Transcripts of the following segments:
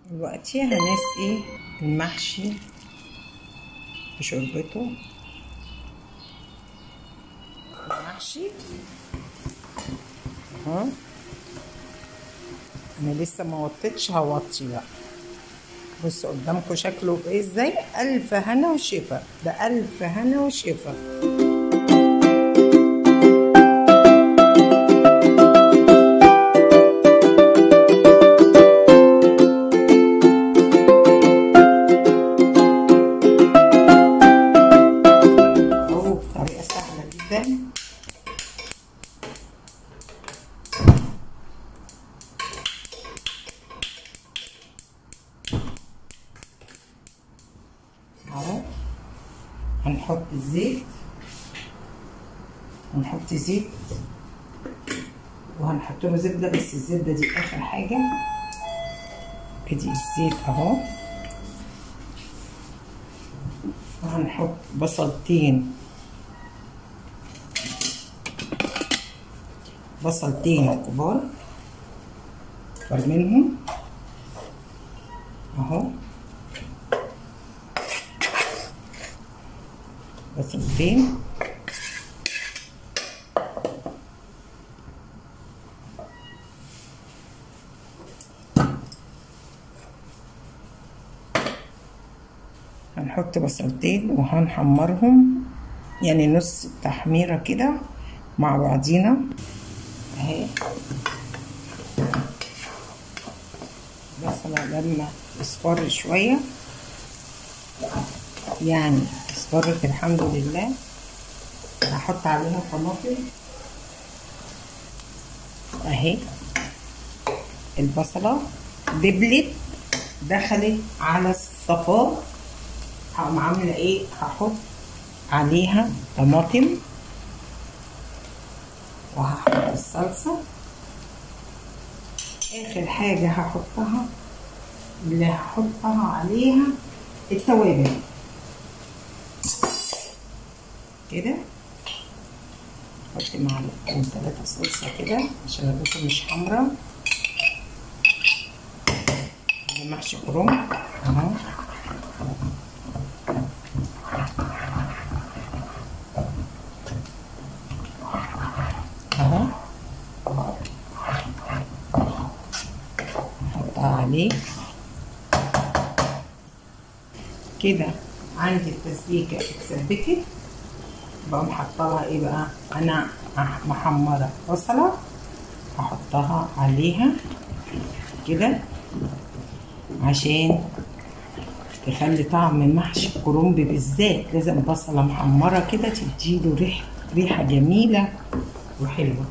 دلوقتي هنسقي المحشي بشوربته المحشي اهو انا لسه ما وطيتش هوطي بقى بصوا قدامكم شكله ايه ازاي الف هنا وشفا بألف هنا وشفا اهو بطريقه سهله جدا اهو هنحط الزيت هنحط زيت وهنحط له زبده بس الزبده دي اخر حاجه ادي الزيت اهو وهنحط بصلتين بصلتين كبار كبار منهم اهو بصلتين هنحط بصلتين وهنحمرهم يعني نص تحميرة كده مع بعضينا اهي بصلة لما اصفر شوية يعني اصفرت الحمد لله هحط عليها طماطم اهي البصلة دبلت دخلت على الصفار هقوم عاملة ايه هحط عليها طماطم وهحط الصلصة اخر حاجة هحطها اللي هحطها عليها التوابل كده احط معلقتين ثلاثة صلصة كده عشان الرز مش حمرا ده محشي كرنب اهو اهو احطها عليه كده عندي التسبيكة اتسبكت بقوم حاطه ايه بقى انا محمرة بصلة هحطها عليها كده عشان تخلي طعم محشي الكرنب بالذات لازم بصلة محمرة كده تديله ريحة ريحة جميلة وحلوة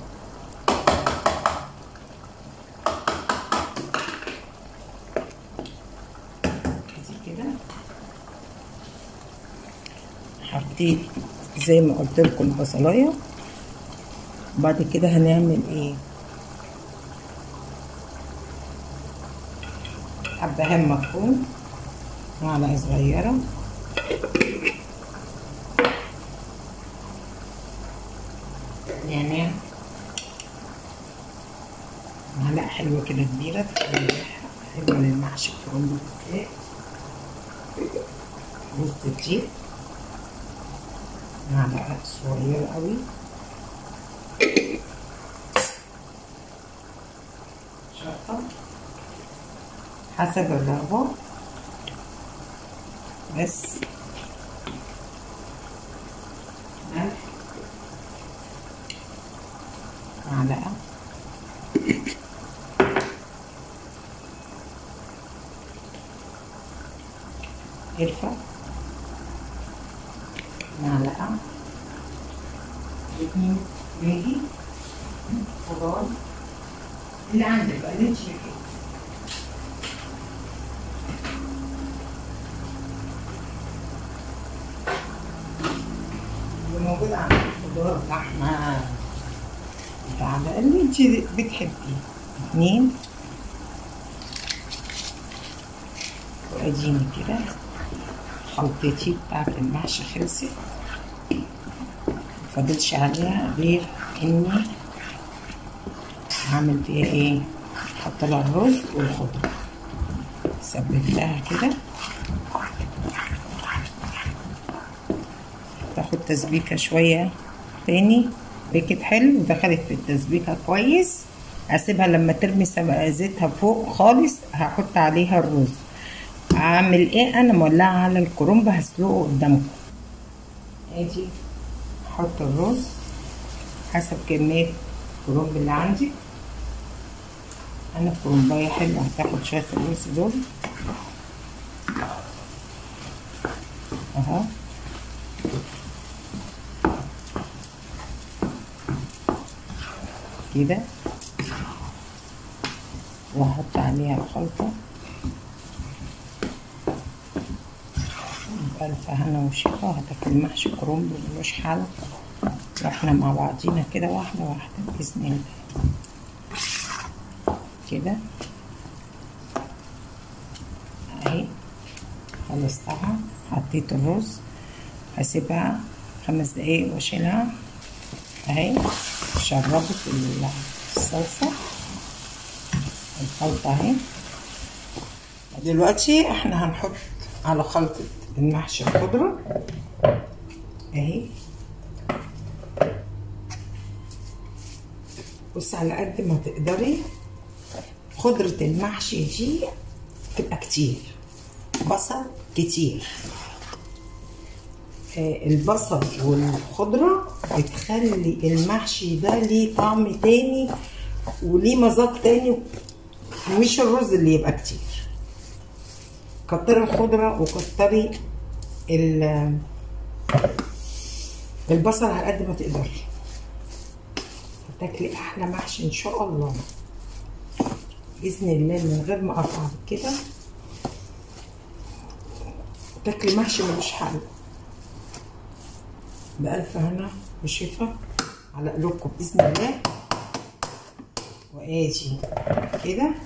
كده حطيت زي ما قلت لكم البصلايه بعد كده هنعمل ايه حبهان مفروم معلقه صغيره نعناع معلقه حلوه كده كبيره تخلي ريحه حلوه للمحشي الكرنب بالذات جوز الطيب معلقه صغيره قوي شطه حسب الرغبه بس ملح معلقه قرفة معلقة اتنين ماجي خضار اللي عندك بقى اللي انت شايفاه اللي موجود عندك خضار لحمة بتاع ده اللي انت بتحبيه اتنين واديني كده خلطتي بتاعت المحشي خلصت مفضلش عليها غير اني هعمل فيها ايه احط لها الرز والخضره سبكتها كده تاخد تسبيكة شوية تاني بكت حلو ودخلت في التسبيكة كويس اسيبها لما ترمي زيتها فوق خالص هحط عليها الرز اعمل ايه انا مولعه على الكرنب هسلقه قدامكم ادي احط الرز حسب كميه الكرنب اللي عندي انا الكرنبايه حلوه هتاخد شويه الرز دول اهو كده واحط عليها الخلطة بألف هنا وشفا هتاكل محشي كرنب ملوش حل واحنا مع بعضينا كده واحدة واحدة بإذن الله كده اهي خلصتها حطيت الرز هسيبها خمس دقايق واشيلها اهي شربت الصلصة الخلطة اهي دلوقتي احنا هنحط على خلطة المحشي الخضرة اهي بص على قد ما تقدري خضرة المحشي دي تبقى كتير بصل كتير آه البصل والخضرة بتخلي المحشي ده ليه طعم تاني وليه مذاق تاني مش الرز اللي يبقى كتير كتري الخضرة وكتري البصل على قد ما تقدري هتاكلي احلى محشي ان شاء الله باذن الله من غير ما اقطع كده تاكلي محشي ملوش حل بألف هنا وشفا على قلوبكم بإذن الله وآجي كده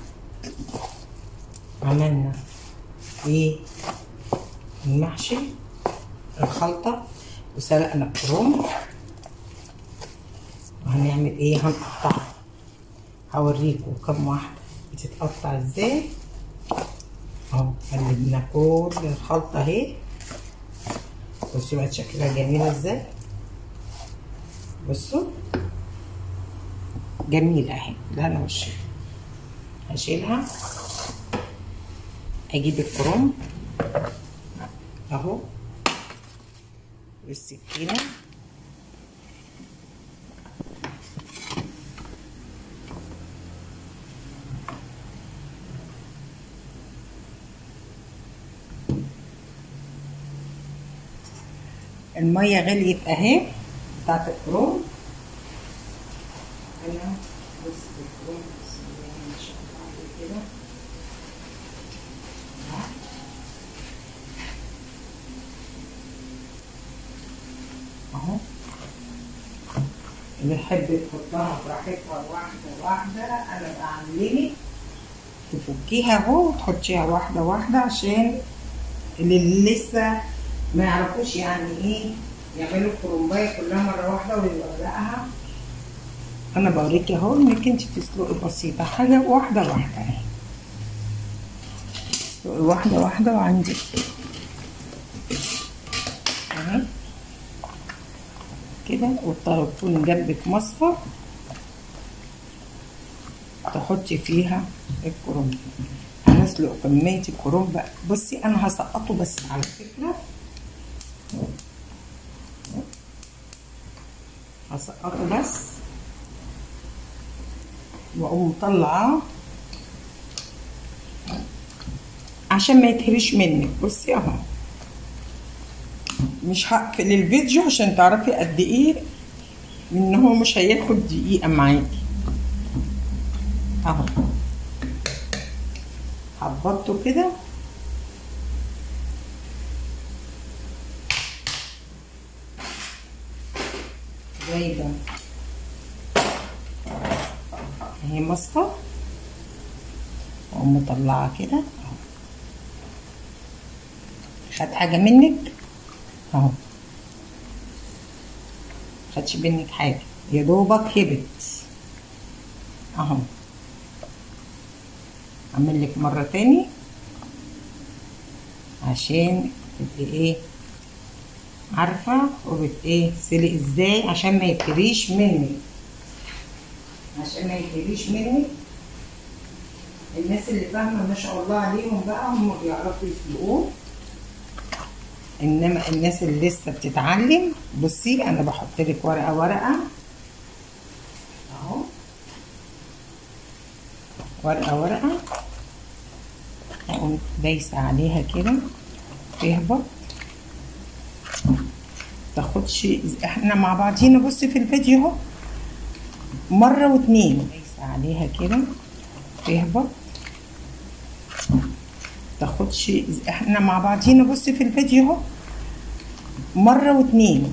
عملنا ايه المحشي الخلطة وسلقنا الكرنب وهنعمل ايه هنقطعها هوريكم كم واحدة بتتقطع ازاي اهو قلبنا كل الخلطة اهي بصوا بقت شكلها جميلة ازاي بصوا جميلة اهي ده انا والشيف هشيلها اجيب الكرنب اهو والسكينة المية غليت اهي بتاعت الكرنب انا بص الكرنب بسم الله ما شاء الله عليه كده اهو اللي يحب تحطها براحتها واحدة واحدة انا بعملك تفكيها اهو وتحطيها واحدة واحدة عشان اللي لسه ما يعرفوش يعني ايه يعملوا الكرنبايه كلها مره واحده ويولعها انا بوريكي اهو انك انت تسلقي بسيطه حاجه واحده واحده اهي تسلقي واحده واحده وعندك اهي كده وتكون جنبك مصفى تحطي فيها الكرنب هنسلق كمية الكرنب بصي انا هسقطه بس على فكرة هسقطه بس واقوم مطلعاه عشان ما يتهريش منك بصي اهو مش هقفل الفيديو عشان تعرفي قد ايه ان هو مش هياخد دقيقة معاكي اهو هبطه كده جايبه اهي مصفى واقوم مطلعه كده اهو خد حاجه منك اهو خدش منك حاجه يا دوبك هبت اهو اعمل لك مره تاني عشان تبقي ايه عارفة وبت ايه سلق ازاي عشان ما يتهريش منك عشان ما يتهريش منك الناس اللي فاهمة ما شاء الله عليهم بقى هم بيعرفوا يسلقوه انما الناس اللي لسه بتتعلم بصي انا بحط لك ورقة ورقة اهو ورقة ورقة اقوم دايسة عليها كده تهبط تاخدش احنا مع بعضينا بصي في الفيديو اهو مرة واتنين دايسة عليها كده تهبط تاخدش احنا مع بعضينا بصي في الفيديو اهو مرة واتنين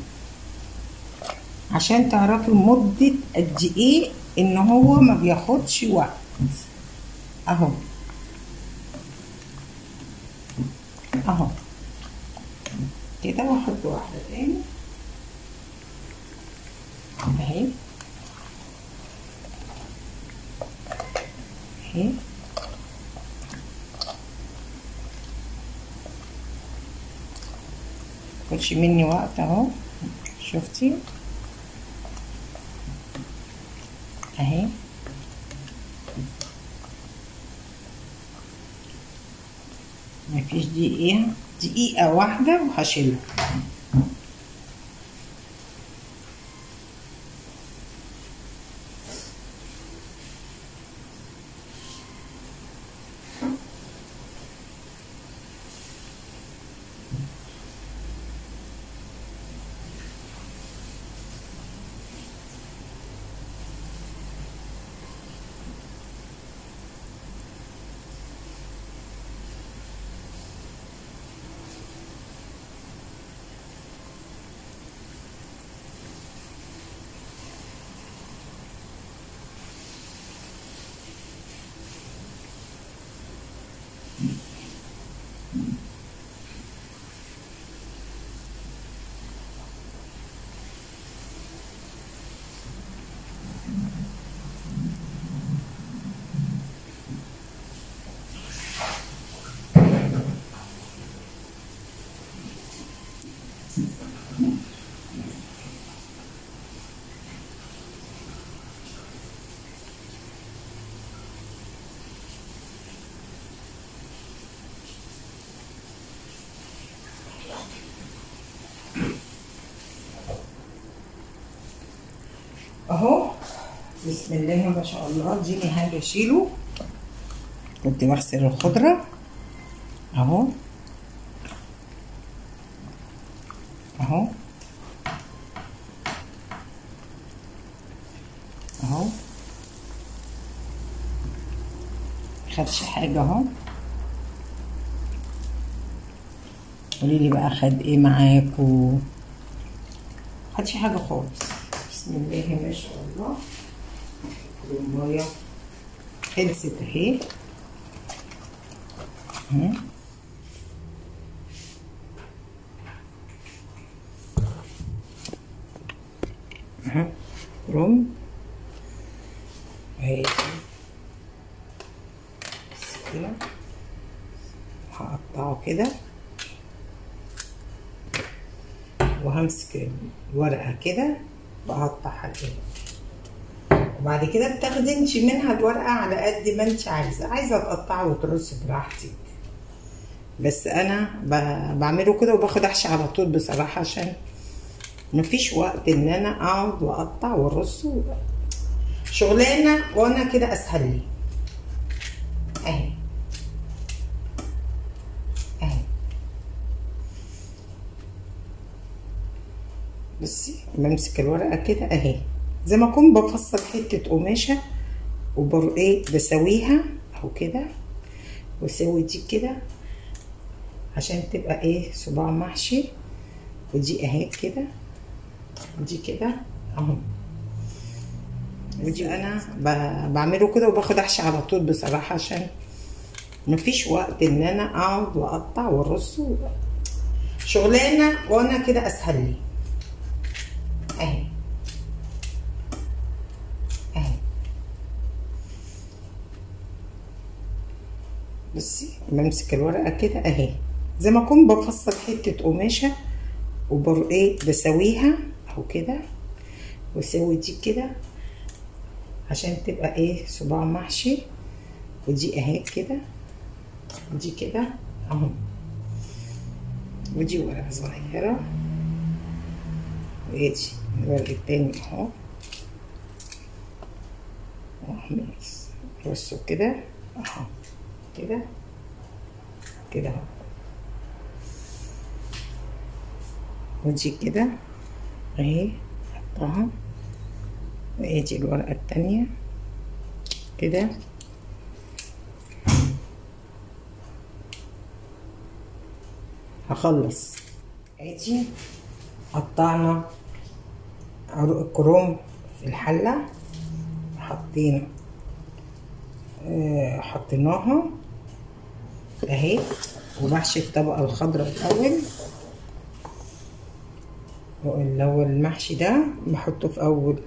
عشان تعرفوا مدة قد ايه ان هو ما بياخدش وقت اهو اهو كده واحط واحدة تاني اهي اهي متاخدش مني وقت اهو شفتي اهي مفيش دقيقة دقيقة واحدة وهشيلها اهو بسم الله ما شاء الله اديني حاجه اشيله كنت بغسل الخضره اهو اهو اهو خدش حاجه اهو قولي لي بقى خد ايه معاكوا خدش حاجه خالص بسم الله ما شاء الله المية خلصت اهي اها رم اهي بس كده هقطعه كده وهمسك الورقة كده بقطعها كده وبعد كده بتاخدي انت منها الورقة على قد ما انت عايزة عايزة تقطعي وترصي براحتك بس انا بعمله كده وباخد احشي على طول بصراحة عشان مفيش وقت ان انا اقعد واقطع وارص شغلانة وانا كده اسهل لي اهي اهي بصي بمسك الورقة كده اهي زي ما اكون بفصل حتة قماشة وبر ايه بسويها اهو كده واسوي دي كده عشان تبقى ايه صباع محشي ودي اهي كده ودي كده اهو ودي انا بعمله كده وباخد احشي على طول بصراحة عشان مفيش وقت ان انا اقعد واقطع وارص شغلانة وانا كده اسهل لي اهي اهي بصي بمسك الورقة كده اهي زي ما اكون بفصل حته قماشه وبر ايه بسويها اهو كده واسوي دي كده عشان تبقى ايه صباع محشي ودي اهي كده ودي كده اهو ودي ورقه صغيره وادي الورق التاني اهو وأحمص رصه كده اهو كده كده اهو ودي كده اهي حطها وادي الورقة التانية كده هخلص ادي قطعنا عروق الكروم في الحلة حطينا آه حطيناها اهي وبحشي الطبقة الخضراء الأول لو المحشي ده بحطه في أول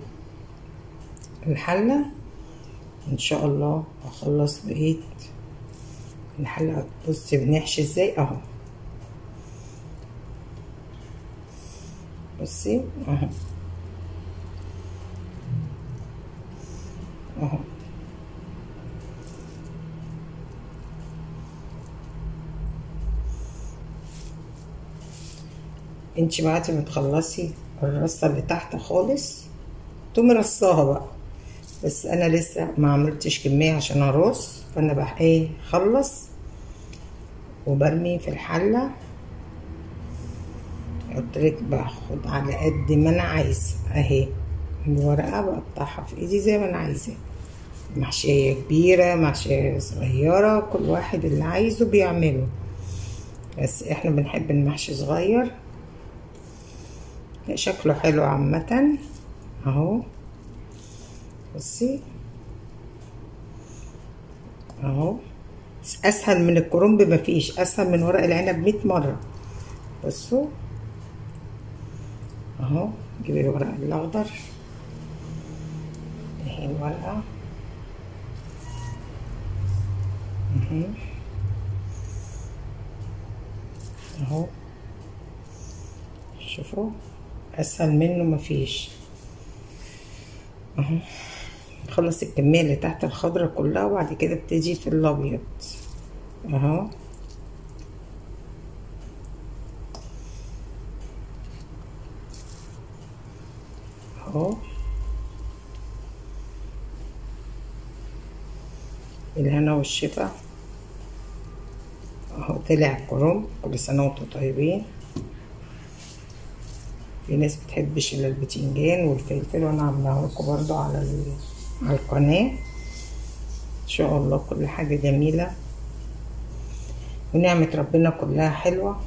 الحلة إن شاء الله هخلص بقية الحلة بصي بنحشي ازاي اهو بصي اهو اهو انت بعد ما تخلصي الرصه اللي تحت خالص تقومي رصاها بقى بس انا لسه ما عملتش كميه عشان ارص فانا بقى ايه خلص وبرمي في الحله قلتلك باخد على قد ما انا عايزه اهي الورقه بقطعها في ايدي زي ما انا عايزاه محشيه كبيره محشيه صغيره كل واحد اللي عايزه بيعمله بس احنا بنحب المحشي صغير شكله حلو عامة اهو بصي اهو اسهل من الكرنب مفيش اسهل من ورق العنب مية مرة بصوا اهو جيبي الورق الاخضر اهي الورقة اهي اهو شوفوا اسهل منه مفيش اهو خلص الكميه اللي تحت الخضرة كلها وبعد كده بتجي في الابيض اهو اهو الهنا والشفا اهو طلع كرنب كل سنه وانتم طيبين في ناس بتحبش الا البتنجان والفلفل وانا عاملاها لكم برضو على على القناه ان شاء الله كل حاجه جميله ونعمه ربنا كلها حلوه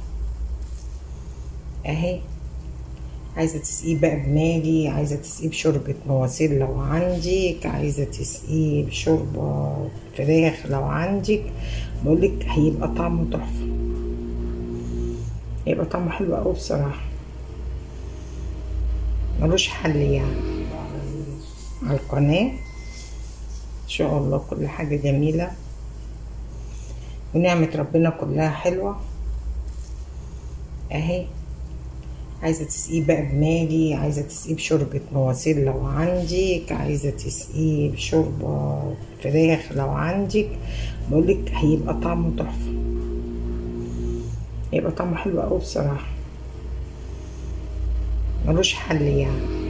اهي عايزه تسقيه بقى بماجي عايزه تسقيه بشوربه مواسير لو عندك عايزه تسقيه بشوربه فراخ لو عندك بقولك هيبقى طعمه تحفه هيبقى طعمه حلو قوي بصراحه ملوش حل يعني على القناة ان شاء الله كل حاجة جميلة ونعمة ربنا كلها حلوة اهي عايزة تسقيه بقى بماجي عايزة تسقيه بشوربة مواسير لو عندك عايزة تسقيه بشوربة فراخ لو عندك بقولك هيبقى طعمه تحفة هيبقى طعمه حلو قوي بصراحة ملوش حل يعني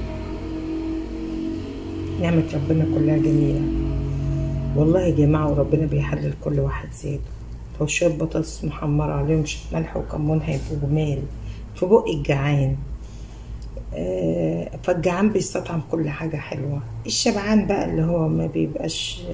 نعمة ربنا كلها جميلة والله يا جماعة وربنا بيحلل كل واحد زيته لو شوية بطاطس محمرة عليهم شوية ملح وكمون هيبقوا جمال في بق الجعان آه فالجعان بيستطعم كل حاجة حلوة الشبعان بقى اللي هو ما بيبقاش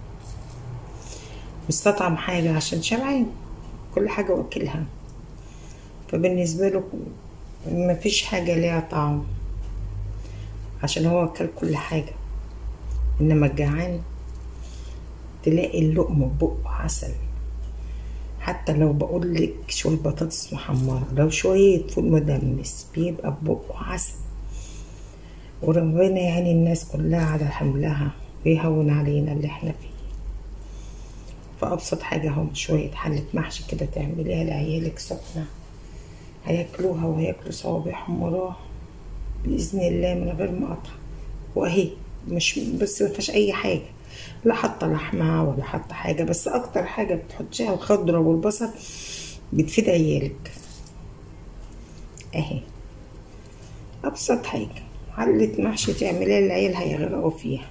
مستطعم حاجة عشان شبعان كل حاجة واكلها فبالنسبة له مفيش حاجة ليها طعم عشان هو أكل كل حاجة إنما الجعان تلاقي اللقمة بقه عسل حتى لو بقولك شوية بطاطس محمرة لو شوية فول مدمس بيبقى بقه عسل وربنا يعني الناس كلها على حملها ويهون علينا اللي احنا فيه فأبسط حاجة اهو شوية حلة محشي كده تعمليها لعيالك سخنة هياكلوها وهياكلوا صوابعهم وراها بإذن الله من غير مقاطعة وأهي مش بس مفيهاش أي حاجة لا حاطة لحمة ولا حاطة حاجة بس أكتر حاجة بتحطيها الخضرة والبصل بتفيد عيالك أهي أبسط حاجة حلة محشي تعمليها للعيال هيغرقوا فيها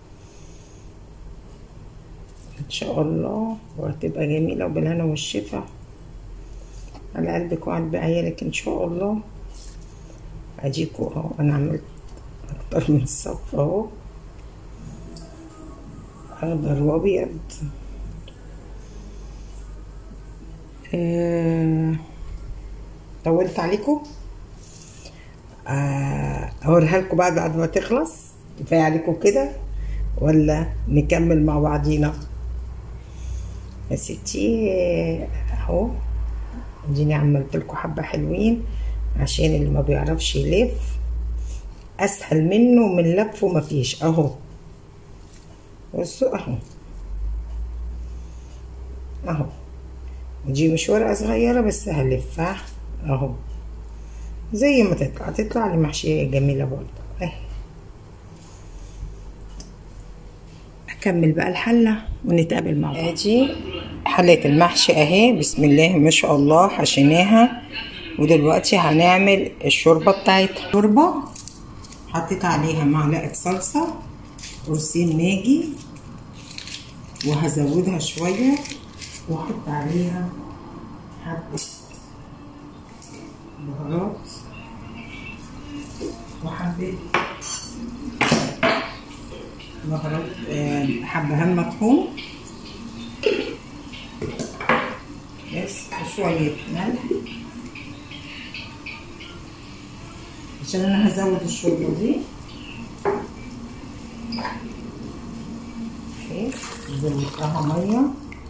ان شاء الله وهتبقى جميله وبالهنا والشفا على قلبك وقلب عيالك ان شاء الله اديكوا اهو انا عملت اكتر من صف اهو اخضر وابيض آه، طولت عليكم آه، اوريها لكم بعد بعد ما تخلص كفايه عليكم كده ولا نكمل مع بعضينا يا ستي اهو اديني عملت لكم حبه حلوين عشان اللي ما بيعرفش يلف اسهل منه من لفه مفيش اهو بصوا اهو اهو دي مش ورقه صغيره بس هلفها اهو زي ما تطلع تطلع لي محشيه جميله برضه اهي اكمل بقى الحله ونتقابل مع بعض ادي حله المحشي اهي بسم الله ما شاء الله حشيناها ودلوقتي هنعمل الشوربه بتاعتها شوربه حطيت عليها معلقه صلصه قرصين ماجي وهزودها شويه واحط عليها حبه بهارات وحبه بهارات آه، حبهان مطحون بس وشوية ملح عشان انا هزود الشوربة دي اهي زودتها مية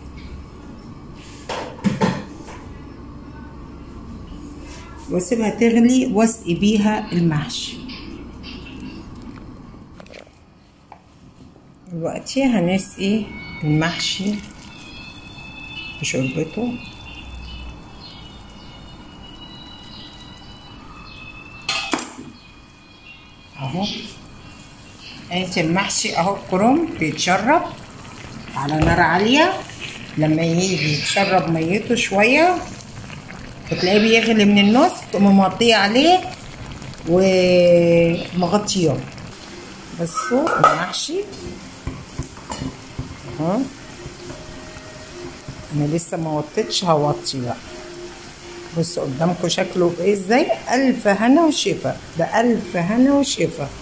واسيبها تغلي واسقي بيها المحشي دلوقتي هنسقي المحشي بشوربته اهو ادي المحشي اهو الكرنب بيتشرب على نار عالية لما يجي يتشرب ميته شوية بتلاقيه بيغلي من النص تقوم مغطية عليه ومغطياه بصوا المحشي اهو انا لسه ما وطيتش هوطي بقى بصوا قدامكم شكله ايه ازاي الف هنا وشفا ده الف هنا وشفا